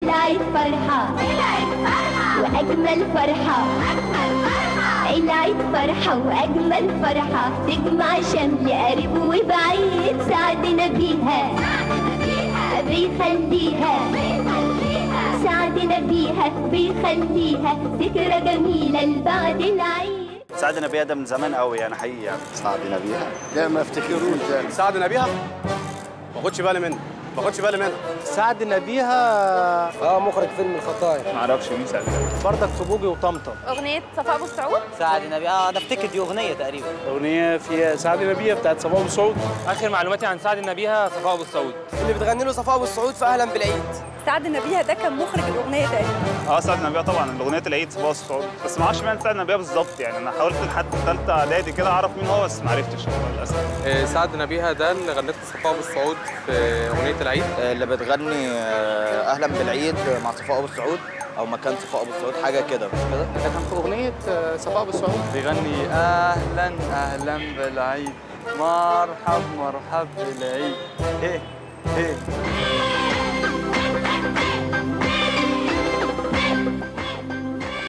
العيد فرحة وأجمل فرحة العيد فرحة وأجمل فرحة تجمع شمل قريب وبعيد سعدنا بيها بيخليها سعدنا بيها بيخليها ذكرى جميلة لبعد العيد سعدنا بيها ده من زمان قوي يعني حقيقي يعني سعدنا بيها لا ما افتكروش ده سعدنا بيها ما خدش بالي منها ما خدش بالي منها سعدنا بيها اه مخرج فيلم الخطايا ما اعرفش مين سعدنا بردك في بوجي وطمطم أغنية صفاء أبو السعود سعدنا بيها انا افتكر دي اغنيه تقريبا اغنيه فيها سعدنا بيها بتاعت صفاء ابو سعود اخر معلوماتي عن سعدنا بيها صفاء ابو السعود اللي بتغني له صفاء ابو السعود في اهلا بالعيد سعدنا بيها ده كان مخرج الأغنية تقريبا اه سعدنا بيها طبعا الاغنيه العيد صباح الصعود بس ما اعرفش مين سعدنا بيها بالظبط يعني انا حاولت لحد ثالثه اعدادي كده اعرف مين هو بس ما عرفتش للاسف سعدنا بيها ده اللي غنته صفاء ابو السعود في اغنيه العيد اللي بتغني آه، اهلا بالعيد مع صفاء ابو السعود او مكان صفاء ابو السعود حاجه كده مش كده ده كان في اغنيه صفاء ابو سعود بيغني اهلا اهلا بالعيد مرحب مرحب بالعيد ايه ايه